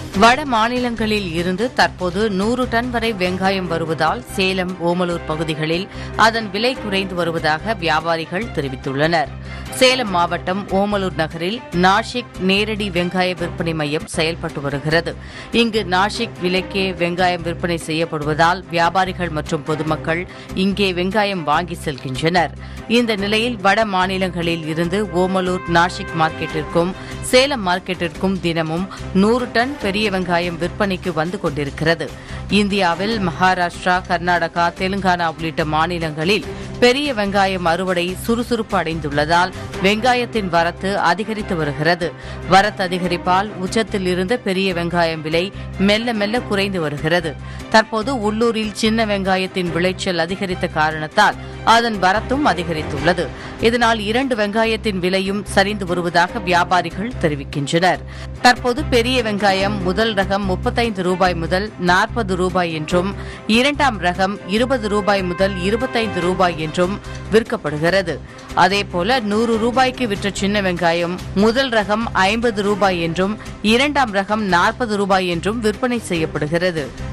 வட மாநிலங்களில் இருந்து தற்போது நூறு டன் வரை வெங்காயம் வருவதால் சேலம் ஓமலூர் பகுதிகளில் அதன் விலை குறைந்து வருவதாக வியாபாரிகள் தெரிவித்துள்ளனர் சேலம் மாவட்டம் ஓமலூர் நகரில் நாஷிக் நேரடி வெங்காய விற்பனை மையம் செயல்பட்டு வருகிறது இங்கு நாஷிக் விலைக்கே வெங்காயம் விற்பனை செய்யப்படுவதால் வியாபாரிகள் மற்றும் பொதுமக்கள் இங்கே வெங்காயம் வாங்கி செல்கின்றனர் இந்த நிலையில் வட மாநிலங்களில் இருந்து ஓமலூர் நாஷிக் மார்க்கெட்டிற்கும் சேலம் மார்க்கெட்டிற்கும் தினமும் நூறு டன் பெரிய வெங்காயம் விற்பனைக்கு வந்து கொண்டிருக்கிறது இந்தியாவில் மகாராஷ்டிரா கர்நாடகா தெலுங்கானா உள்ளிட்ட மாநிலங்களில் பெரிய வெங்காயம் அறுவடை சுறுசுறுப்பு அடைந்துள்ளதால் வெங்காயத்தின் வரத்து அதிகரித்து வருகிறது வரத்து அதிகரிப்பால் உச்சத்தில் இருந்த பெரிய வெங்காயம் விலை மெல்ல மெல்ல குறைந்து வருகிறது தற்போது உள்ளூரில் சின்ன வெங்காயத்தின் விளைச்சல் அதிகரித்த காரணத்தால் அதன் வரத்தும் அதிகரித்துள்ளது இதனால் இரண்டு வெங்காயத்தின் விலையும் சரிந்து வருவதாக வியாபாரிகள் தெரிவிக்கின்றனர் தற்போது பெரிய வெங்காயம் முதல் ரகம் முப்பத்தைந்து ரூபாய் முதல் நாற்பது ரூபாய் என்றும் இரண்டாம் ரகம் இருபது ரூபாய் முதல் இருபத்தைந்து ரூபாய் என்றும் விற்கப்படுகிறது அதேபோல நூறு ரூபாய்க்கு விற்ற சின்ன வெங்காயம் முதல் ரகம் ஐம்பது ரூபாய் என்றும் இரண்டாம் ரகம் நாற்பது ரூபாய் என்றும் விற்பனை செய்யப்படுகிறது